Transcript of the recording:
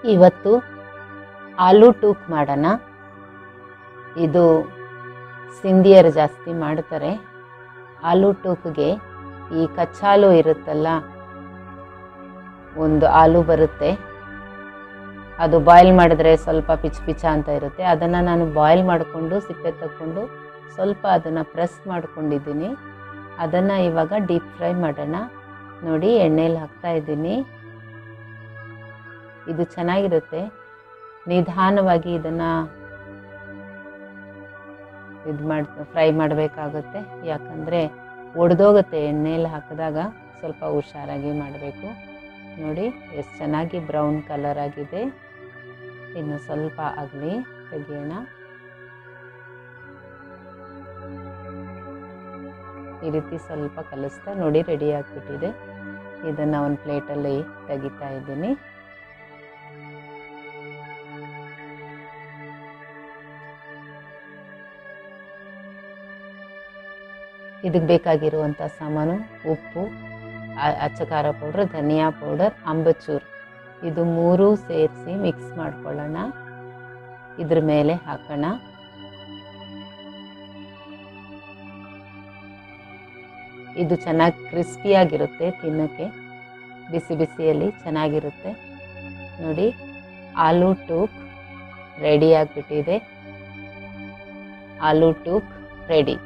ಇವತ್ತು ಆಲೂ ಟೂಕ್ ಮಾಡೋಣ ಇದು ಸಿಂಧಿಯರು ಜಾಸ್ತಿ ಮಾಡ್ತಾರೆ ಆಲೂ ಟೂಕ್ಗೆ ಈ ಕಚ್ಚಾಲು ಇರುತ್ತಲ್ಲ ಒಂದು ಆಲೂ ಬರುತ್ತೆ ಅದು ಬಾಯ್ಲ್ ಮಾಡಿದ್ರೆ ಸ್ವಲ್ಪ ಪಿಚ್ ಪಿಚ ಅಂತ ಇರುತ್ತೆ ಅದನ್ನು ನಾನು ಬಾಯ್ಲ್ ಮಾಡಿಕೊಂಡು ಸಿಪ್ಪೆ ತಕ್ಕೊಂಡು ಸ್ವಲ್ಪ ಅದನ್ನು ಪ್ರೆಸ್ ಮಾಡ್ಕೊಂಡಿದ್ದೀನಿ ಅದನ್ನು ಇವಾಗ ಡೀಪ್ ಫ್ರೈ ಮಾಡೋಣ ನೋಡಿ ಎಣ್ಣೆಲಿ ಹಾಕ್ತಾ ಇದ್ದೀನಿ ಇದು ಚೆನ್ನಾಗಿರುತ್ತೆ ನಿಧಾನವಾಗಿ ಇದನ್ನು ಇದು ಮಾಡಿ ಫ್ರೈ ಮಾಡಬೇಕಾಗುತ್ತೆ ಯಾಕಂದರೆ ಒಡೆದೋಗುತ್ತೆ ಎಣ್ಣೆಯಲ್ಲಿ ಹಾಕಿದಾಗ ಸ್ವಲ್ಪ ಹುಷಾರಾಗಿ ಮಾಡಬೇಕು ನೋಡಿ ಎಷ್ಟು ಚೆನ್ನಾಗಿ ಬ್ರೌನ್ ಕಲರ್ ಆಗಿದೆ ಇನ್ನು ಸ್ವಲ್ಪ ಆಗಲಿ ತೆಗಿಯೋಣ ಈ ರೀತಿ ಸ್ವಲ್ಪ ಕಲಿಸ್ತಾ ನೋಡಿ ರೆಡಿ ಆಗಿಬಿಟ್ಟಿದೆ ಇದನ್ನು ಒಂದು ಪ್ಲೇಟಲ್ಲಿ ತೆಗಿತಾ ಇದ್ದೀನಿ ಇದಕ್ಕೆ ಬೇಕಾಗಿರುವಂಥ ಸಾಮಾನು ಉಪ್ಪು ಅ- ಅಚ್ಚ ಖಾರ ಪೌಡ್ರ್ ಧನಿಯಾ ಪೌಡರ್ ಅಂಬಚೂರ್ ಇದು ಮೂರೂ ಸೇರಿಸಿ ಮಿಕ್ಸ್ ಮಾಡ್ಕೊಳ್ಳೋಣ ಇದ್ರ ಮೇಲೆ ಹಾಕೋಣ ಇದು ಚೆನ್ನಾಗಿ ಕ್ರಿಸ್ಪಿಯಾಗಿರುತ್ತೆ ತಿನ್ನೋಕ್ಕೆ ಬಿಸಿ ಬಿಸಿಯಲ್ಲಿ ಚೆನ್ನಾಗಿರುತ್ತೆ ನೋಡಿ ಆಲೂ ಟೂಕ್ ರೆಡಿ ಆಗಿಬಿಟ್ಟಿದೆ ಆಲೂ ಟೂಕ್ ರೆಡಿ